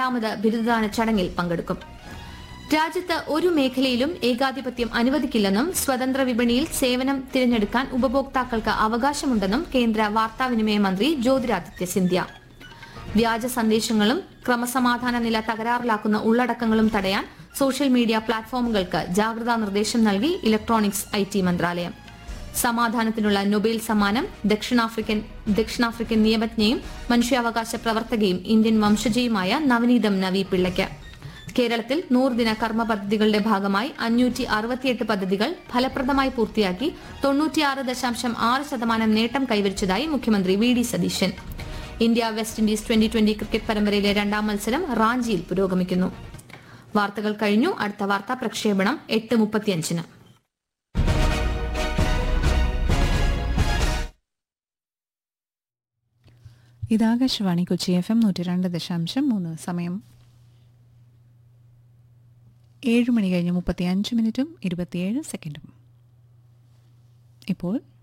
രണ്ടാമത് ബിരുദദാന ചടങ്ങിൽ പങ്കെടുക്കും രാജ്യത്ത് ഒരു മേഖലയിലും ഏകാധിപത്യം അനുവദിക്കില്ലെന്നും സ്വതന്ത്ര വിപണിയിൽ സേവനം തിരഞ്ഞെടുക്കാൻ ഉപഭോക്താക്കൾക്ക് അവകാശമുണ്ടെന്നും കേന്ദ്ര വാർത്താവിനിമയ മന്ത്രി ജ്യോതിരാദിത്യ സിന്ധ്യ വ്യാജ സന്ദേശങ്ങളും ക്രമസമാധാന നില തകരാറിലാക്കുന്ന ഉള്ളടക്കങ്ങളും തടയാൻ സോഷ്യൽ മീഡിയ പ്ലാറ്റ്ഫോമുകൾക്ക് ജാഗ്രതാ നിർദ്ദേശം നൽകി ഇലക്ട്രോണിക്സ് ഐ ടി മന്ത്രാലയം സമാധാനത്തിനുള്ള നൊബേൽ സമ്മാനം ദക്ഷിണാഫ്രിക്കൻ ദക്ഷിണാഫ്രിക്കൻ നിയമജ്ഞയും മനുഷ്യാവകാശ പ്രവർത്തകയും ഇന്ത്യൻ വംശജയുമായ നവനീതം നവി പിള്ളയ്ക്ക് കേരളത്തിൽ നൂറുദിന കർമ്മ പദ്ധതികളുടെ ഭാഗമായി അഞ്ഞൂറ്റി അറുപത്തിയെട്ട് പദ്ധതികൾ ഫലപ്രദമായി പൂർത്തിയാക്കി തൊണ്ണൂറ്റിയാറ് ദശാംശം ആറ് ശതമാനം നേട്ടം കൈവരിച്ചതായി മുഖ്യമന്ത്രി V D Satheesan India West Indies twenty twenty cricket പരമ്പരയിലെ രണ്ടാം മത്സരം റാഞ്ചിയിൽ പുരോഗമിക്കുന്നു വാർത്തകൾ കഴിഞ്ഞു അടുത്ത വാർത്താ പ്രക്ഷേപണം എട്ട് മുപ്പത്തിയഞ്ചിന് ഇത് ആകാശവാണി കൊച്ചി എഫ് എം നൂറ്റി രണ്ട് ദശാംശം മൂന്ന് സമയം ഏഴ് മണി കഴിഞ്ഞ് മുപ്പത്തി അഞ്ച് മിനിറ്റും ഇരുപത്തിയേഴ് സെക്കൻഡും ഇപ്പോൾ